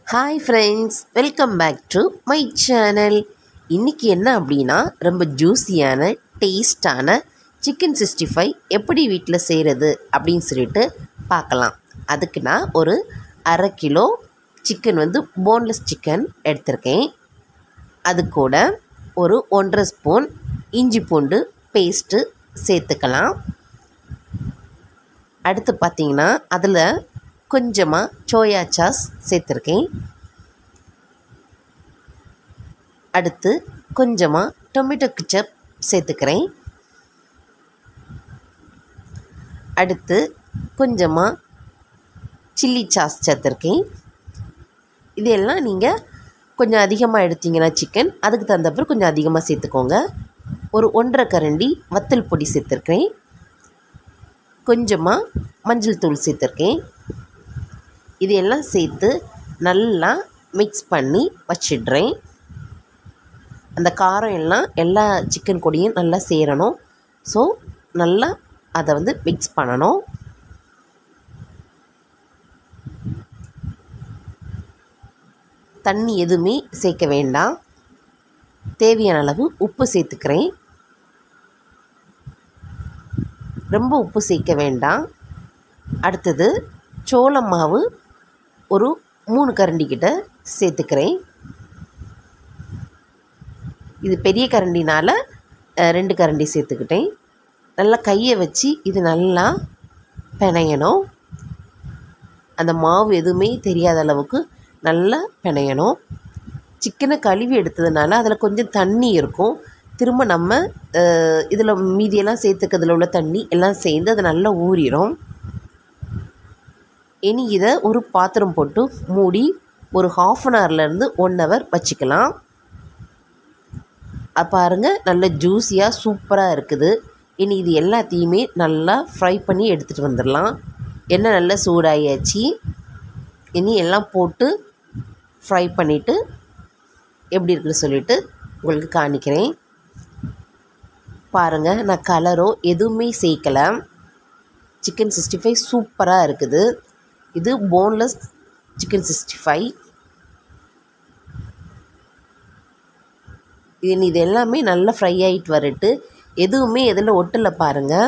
hi friends welcome back to my channel இன்றைக்கி என்ன அப்படின்னா ரொம்ப ஜூஸியான டேஸ்டான சிக்கன் சிக்ஸ்டி ஃபைவ் எப்படி வீட்டில் செய்கிறது அப்படின்னு சொல்லிட்டு பார்க்கலாம் அதுக்கு நான் ஒரு அரை கிலோ சிக்கன் வந்து போன்லெஸ் சிக்கன் எடுத்திருக்கேன் அது கூட ஒரு ஒன்றரை ஸ்பூன் இஞ்சி பூண்டு பேஸ்ட்டு சேர்த்துக்கலாம் அடுத்து பார்த்தீங்கன்னா அதில் கொஞ்சமாக சோயா சாஸ் சேர்த்துருக்கேன் அடுத்து கொஞ்சமாக டொமேட்டோ கிச்சப் சேர்த்துக்கிறேன் அடுத்து கொஞ்சமாக சில்லி சாஸ் சேர்த்துருக்கேன் இதெல்லாம் நீங்கள் கொஞ்சம் அதிகமாக எடுத்தீங்கன்னா சிக்கன் அதுக்கு தகுந்தப்பறம் கொஞ்சம் அதிகமாக சேர்த்துக்கோங்க ஒரு ஒன்றரை கரண்டி வத்தல் பொடி சேர்த்துருக்கேன் கொஞ்சமாக மஞ்சள் தூள் சேர்த்துருக்கேன் இதையெல்லாம் சேர்த்து நல்லா மிக்ஸ் பண்ணி வச்சிடுறேன் அந்த காரம் எல்லாம் எல்லா சிக்கன் கொடியும் நல்லா சேரணும் ஸோ நல்லா அதை வந்து மிக்ஸ் பண்ணணும் தண்ணி எதுவுமே சேர்க்க வேண்டாம் தேவையான அளவு உப்பு சேர்த்துக்கிறேன் ரொம்ப உப்பு சேர்க்க வேண்டாம் அடுத்தது சோள மாவு ஒரு மூணு கரண்டி கிட்ட சேர்த்துக்கிறேன் இது பெரிய கரண்டினால் ரெண்டு கரண்டி சேர்த்துக்கிட்டேன் நல்லா கையை வச்சு இது நல்லா பிணையணும் அந்த மாவு எதுவுமே தெரியாத அளவுக்கு நல்லா பிணையணும் சிக்கனை கழுவி எடுத்ததுனால அதில் கொஞ்சம் தண்ணி இருக்கும் திரும்ப நம்ம இதில் மீதியெல்லாம் சேர்த்துக்கிறதுல உள்ள தண்ணி எல்லாம் சேர்ந்து அது நல்லா ஊறிடும் இனி இதை ஒரு பாத்திரம் போட்டு மூடி ஒரு ஹாஃப் அன் ஹவர்லேருந்து ஒன் ஹவர் வச்சுக்கலாம் பாருங்கள் நல்ல ஜூஸியாக சூப்பராக இருக்குது இனி இது எல்லாத்தையுமே நல்லா ஃப்ரை பண்ணி எடுத்துகிட்டு வந்துடலாம் எண்ணெய் நல்லா சூடாயாச்சு இனி எல்லாம் போட்டு ஃப்ரை பண்ணிவிட்டு எப்படி இருக்குன்னு சொல்லிவிட்டு உங்களுக்கு காணிக்கிறேன் பாருங்கள் நான் கலரோ எதுவுமே சேர்க்கலை சிக்கன் சிக்ஸ்டி ஃபைவ் சூப்பராக இருக்குது இது போன்லெஸ் சிக்கன் சிக்ஸ்டி ஃபைவ் இது இது எல்லாமே நல்லா ஃப்ரை ஆகிட்டு வரட்டு எதுவுமே எதில் ஒட்டலை பாருங்கள்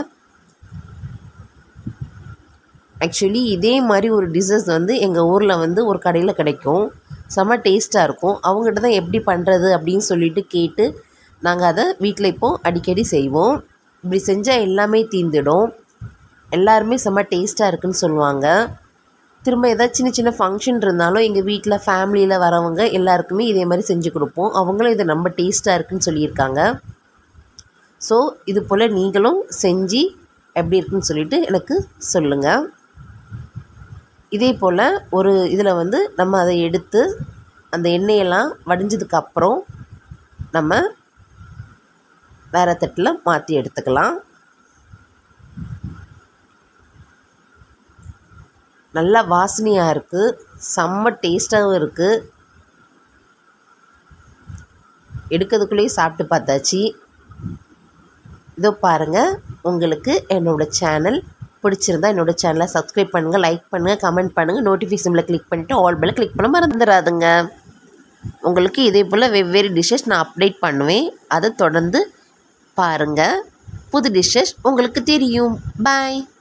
ஆக்சுவலி இதே மாதிரி ஒரு டிஷ்ஷஸ் வந்து எங்கள் ஊரில் வந்து ஒரு கடையில் கிடைக்கும் செம்ம டேஸ்ட்டாக இருக்கும் அவங்ககிட்ட தான் எப்படி பண்ணுறது அப்படின்னு சொல்லிட்டு கேட்டு நாங்கள் அதை வீட்டில் இப்போது அடிக்கடி செய்வோம் இப்படி செஞ்சால் எல்லாமே தீர்ந்துடும் எல்லாருமே செம்ம டேஸ்ட்டாக இருக்குன்னு சொல்லுவாங்க திரும்ப ஏதாவது சின்ன சின்ன ஃபங்க்ஷன் இருந்தாலும் எங்கள் வீட்டில் ஃபேமிலியில் வரவங்க எல்லாருக்குமே இதே மாதிரி செஞ்சு கொடுப்போம் அவங்களும் இது ரொம்ப டேஸ்ட்டாக இருக்குன்னு சொல்லியிருக்காங்க ஸோ இது போல் நீங்களும் செஞ்சு எப்படி இருக்குன்னு சொல்லிவிட்டு எனக்கு சொல்லுங்கள் இதே போல் ஒரு இதில் வந்து நம்ம அதை எடுத்து அந்த எண்ணெயெல்லாம் வடிஞ்சதுக்கு அப்புறம் நம்ம வேறு தட்டில் மாற்றி எடுத்துக்கலாம் நல்லா வாசனையாக இருக்குது செம்ம டேஸ்ட்டாகவும் இருக்குது எடுக்கிறதுக்குள்ளேயே சாப்பிட்டு பார்த்தாச்சு இதோ பாருங்கள் உங்களுக்கு என்னோடய சேனல் பிடிச்சிருந்தா என்னோடய சேனலை சப்ஸ்கிரைப் பண்ணுங்கள் லைக் பண்ணுங்கள் கமெண்ட் பண்ணுங்கள் நோட்டிஃபிகேஷனில் கிளிக் பண்ணிவிட்டு ஆல் பெல்ல கிளிக் பண்ண மறந்துடாதுங்க உங்களுக்கு இதே போல் வெவ்வேறு டிஷ்ஷஸ் நான் அப்டேட் பண்ணுவேன் அதை தொடர்ந்து பாருங்கள் புது டிஷ்ஷஸ் உங்களுக்கு தெரியும் பாய்